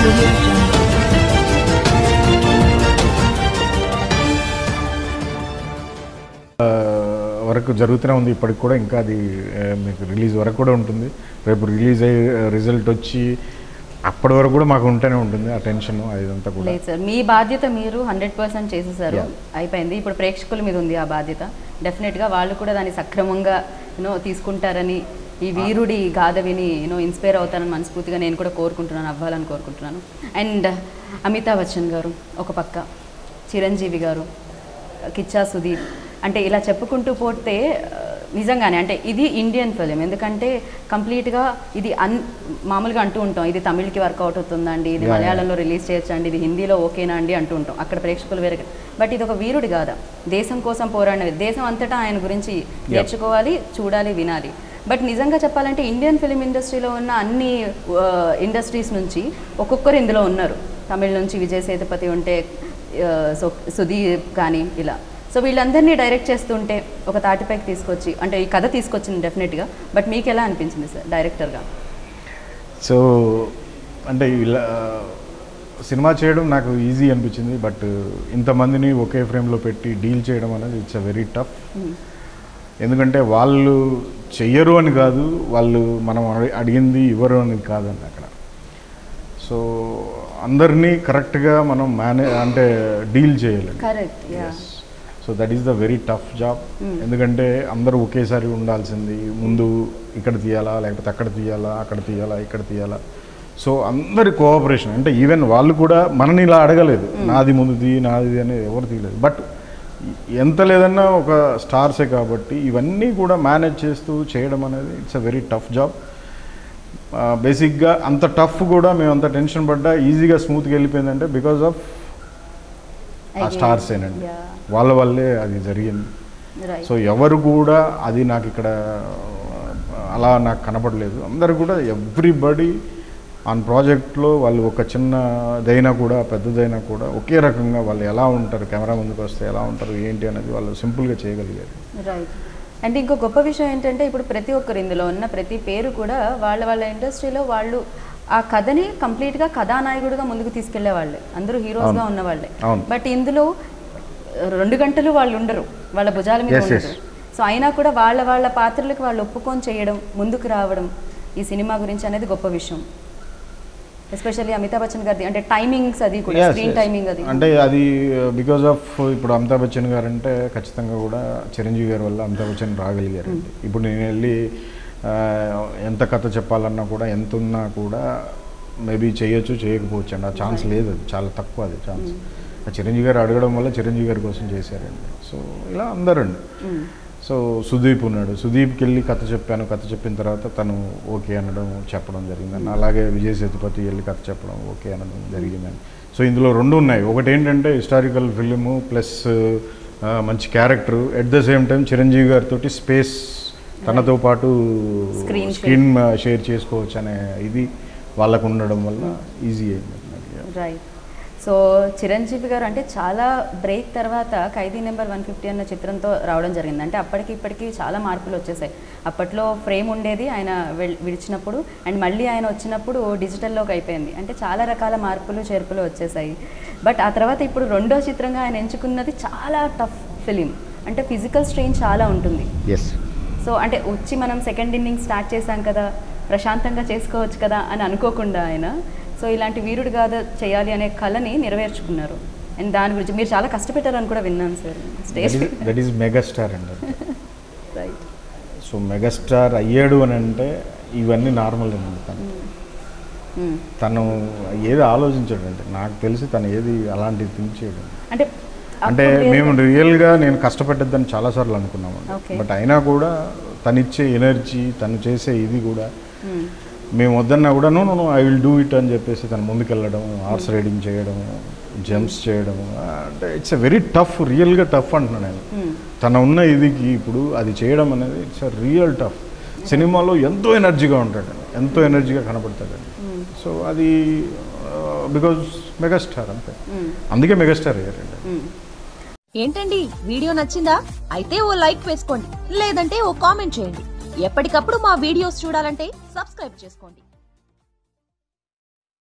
audio jungle. వరకు జరుగుతూనే ఉంది ఇప్పటికి కూడా ఇంకా అది ఆ, మీకు రిలీజ్ వరకు కూడా ఉంటుంది రేపు రిలీజ్ అయ్యే రిజల్ట్ వచ్చి అప్పటి వరకు కూడా మాకు ఉంటూనే ఉంటుంది ఆ టెన్షన్ అదంతా కూడా లేదు సార్ మీ బాధ్యత మీరు హండ్రెడ్ పర్సెంట్ చేసేసారు Yeah. అయిపోయింది ఇప్పుడు ప్రేక్షకుల మీద ఉంది ఆ బాధ్యత డెఫినెట్గా వాళ్ళు కూడా దాన్ని సక్రమంగా యూనో తీసుకుంటారని ఈ వీరుడి గాథ విని యూనో ఇన్స్పైర్ అవుతారని మనస్ఫూర్తిగా నేను కూడా కోరుకుంటున్నాను అవ్వాలని కోరుకుంటున్నాను అండ్ అమితాబ్ బచ్చన్ గారు ఒక పక్క చిరంజీవి గారు కిచ్చా సుదీప్ అంటే ఇలా చెప్పుకుంటూ పోతే ఆ, నిజంగానే అంటే ఇది ఇండియన్ ఫిలిం ఎందుకంటే కంప్లీట్గా ఇది అన్ మామూలుగా అంటూ ఉంటాం ఇది తమిళ్కి వర్కౌట్ అవుతుందండి ఇది Yeah, yeah. మలయాళంలో రిలీజ్ చేయొచ్చండి ఇది హిందీలో ఓకేనా అండి అంటూ ఉంటాం అక్కడ ప్రేక్షకులు వేరే బట్ ఇది ఒక వీరుడు కాదా దేశం కోసం పోరాడిన దేశం అంతటా ఆయన గురించి నేర్చుకోవాలి చూడాలి వినాలి బట్ నిజంగా చెప్పాలంటే ఇండియన్ ఫిలిం ఇండస్ట్రీలో ఉన్న అన్ని ఇండస్ట్రీస్ నుంచి ఒక్కొక్కరు ఇందులో ఉన్నారు తమిళ నుంచి విజయ్ సేతుపతి ఉంటే ఆ, సో సుదీప్ కానీ ఇలా సో వీళ్ళందరినీ డైరెక్ట్ చేస్తుంటే ఒక తాటిపైకి తీసుకొచ్చి అంటే ఈ కథ తీసుకొచ్చింది డెఫినెట్గా బట్ మీకు ఎలా అనిపించింది సార్ డైరెక్టర్గా సో అంటే ఇలా సినిమా చేయడం నాకు ఈజీ అనిపించింది బట్ ఇంతమందిని ఒకే ఫ్రేమ్లో పెట్టి డీల్ చేయడం అనేది ఇట్స్ అ వెరీ టఫ్ ఎందుకంటే వాళ్ళు చెయ్యరు అని కాదు వాళ్ళు మనం అడి- అడిగింది ఇవ్వరు అని కాదండి అక్కడ సో అందరినీ కరెక్ట్గా మనం మేనే అంటే డీల్ చేయాలి correct yeah so that is the very tough job ఎందుకంటే అందరూ ఒకేసారి ఉండాల్సింది ముందు ఇక్కడ తీయాలా లేకపోతే అక్కడ తీయాలా అక్కడ తీయాలా ఇక్కడ తీయాలా సో అందరి కోఆపరేషన్ అంటే ఈవెన్ వాళ్ళు కూడా మనని ఇలా అడగలేదు నాది ముందు తీ నాది అనేది ఎవరు తీయలేదు బట్ ఎంత లేదన్నా ఒక స్టార్సే కాబట్టి ఇవన్నీ కూడా మేనేజ్ చేస్తూ చేయడం అనేది it's a very tough job బేసిక్గా అంత టఫ్ కూడా మేము అంత టెన్షన్ పడ్డా ఈజీగా స్మూత్గా వెళ్ళిపోయిందంటే బికాజ్ ఆఫ్ ఆ స్టార్స్ ఏనండి Yeah. వాళ్ళ వల్లే అది జరిగింది రైట్ సో ఎవరు కూడా అది నాకు ఇక్కడ అలా నాకు కనపడలేదు అందరు కూడా ఎవ్రీబడి ఆన్ ప్రాజెక్ట్లో వాళ్ళు ఒక చిన్నదైనా కూడా పెద్దదైనా కూడా ఒకే రకంగా వాళ్ళు ఎలా ఉంటారు కెమెరా ముందుకు వస్తే ఎలా ఉంటారు ఏంటి అనేది వాళ్ళు సింపుల్గా చేయగలిగారు రైట్ అంటే ఇంకో గొప్ప విషయం ఏంటంటే ఇప్పుడు ప్రతి ఒక్కరు ఇందులో ఉన్న ప్రతి పేరు కూడా వాళ్ళ వాళ్ళ ఇండస్ట్రీలో వాళ్ళు ఆ కథని కంప్లీట్గా కథానాయకుడిగా ముందుకు తీసుకెళ్లే వాళ్ళే అందరూ హీరోస్గా అవును. ఉన్న వాళ్ళే అవును. బట్ ఇందులో రెండు గంటలు వాళ్ళు ఉండరు వాళ్ళ భుజాల మీద Yes, yes. ఉండరు సో అయినా కూడా వాళ్ళ వాళ్ళ పాత్రలకు వాళ్ళు ఒప్పుకొని చేయడం ముందుకు రావడం ఈ సినిమా గురించి అనేది గొప్ప విషయం ఎస్పెషల్లీ అమితాబ్ బచ్చన్ గారిది అంటే టైమింగ్స్ అది కూడా Yes, స్క్రీన్ yes. టైమింగ్ అది అంటే అది బికాజ్ ఆఫ్ ఇప్పుడు అమితాబ్ బచ్చన్ గారు అంటే ఖచ్చితంగా కూడా చిరంజీవి గారి వల్ల అమితాబ్ బచ్చన్ రాగలిగారండి ఇప్పుడు నేను వెళ్ళి ఆ, ఎంత కథ చెప్పాలన్నా కూడా ఎంత ఉన్నా కూడా మేబీ చేయొచ్చు చేయకపోవచ్చు అండి ఆ ఛాన్స్ లేదు అది చాలా తక్కువ అది ఛాన్స్ చిరంజీవి గారు అడగడం వల్ల చిరంజీవి గారి కోసం చేశారండి సో ఇలా అందరండి మ్మ్. సో సుదీప్ ఉన్నాడు సుదీప్కి వెళ్ళి కథ చెప్పాను కథ చెప్పిన తర్వాత తను ఓకే అనడం చెప్పడం జరిగిందండి అలాగే విజయ్ సేతుపతి వెళ్ళి కథ చెప్పడం ఓకే అనడం జరిగిందండి సో ఇందులో రెండు ఉన్నాయి ఒకటి ఏంటంటే హిస్టారికల్ ఫిలిము ప్లస్ మంచి character at the same time Chiranjeevi గారితో స్పేస్ తనతో పాటు Screen share. స్క్రీన్ షేర్ చేసుకోవచ్చు అనే ఇది వాళ్ళకు ఉండడం వల్ల ఈజీ అయింది నాకు. రైట్ సో చిరంజీవి గారు అంటే చాలా బ్రేక్ తర్వాత ఖైదీ నెంబర్ వన్ ఫిఫ్టీ అన్న చిత్రంతో రావడం జరిగింది అంటే అప్పటికి ఇప్పటికి చాలా మార్పులు వచ్చేసాయి అప్పట్లో ఫ్రేమ్ ఉండేది ఆయన వెల్- విడిచినప్పుడు అండ్ మళ్ళీ ఆయన వచ్చినప్పుడు డిజిటల్లోకి అయిపోయింది అంటే చాలా రకాల మార్పులు చేర్పులు వచ్చేసాయి బట్ ఆ తర్వాత ఇప్పుడు రెండో చిత్రంగా ఆయన ఎంచుకున్నది చాలా టఫ్ ఫిలిం అంటే ఫిజికల్ స్ట్రెయిన్ చాలా ఉంటుంది సో అంటే వచ్చి మనం సెకండ్ ఇన్నింగ్ స్టార్ట్ చేశాం కదా ప్రశాంతంగా చేసుకోవచ్చు కదా అని అనుకోకుండా ఆయన సో ఇలాంటి వీరుడు గాథ చేయాలి అనే కళని నెరవేర్చుకున్నారు అండ్ దాని గురించి మీరు చాలా కష్టపెట్టారని కూడా విన్నాను sir stage that is megastar అండి అది. రైట్ సో మెగాస్టార్ అయ్యాడు అని అంటే ఇవన్నీ నార్మల్ అండి తను తను ఏది ఆలోచించాడు అంటే నాకు తెలిసి తను ఏది అలాంటివి థింక్ చేయడు అంటే అంటే అప్పుడు మేము రియల్గా నేను కష్టపెట్టద్దని చాలాసార్లు అనుకున్నామండి Okay. బట్ అయినా కూడా తను ఇచ్చే ఎనర్జీ తను చేసే ఇది కూడా మ్మ్. మేము వద్దన్నా కూడా no no I will do it అని చెప్పేసి తను ముందుకెళ్ళడం హార్స్ రైడింగ్ చేయడం జంప్స్ చేయడం అంటే ఇట్స్ ఎ వెరీ టఫ్ రియల్గా టఫ్ అంటున్నాను నేను మ్మ్. తన ఉన్న ఇదికి ఇప్పుడు అది చేయడం అనేది ఇట్స్ అ రియల్ టఫ్ సినిమాలో ఎంతో ఎనర్జీగా ఉంటాడు ఎంతో ఎనర్జీగా కనపడతాడు సో అది బికాజ్ మెగాస్టార్ అంతే మ్మ్. అందుకే మెగాస్టార్ అయ్యారండి మ్మ్. ఏంటండి వీడియో నచ్చిందా అయితే ఓ లైక్ వేసుకోండి లేదంటే ఓ కామెంట్ చేయండి ఎప్పటికప్పుడు మా వీడియోస్ చూడాలంటే సబ్స్క్రైబ్ చేసుకోండి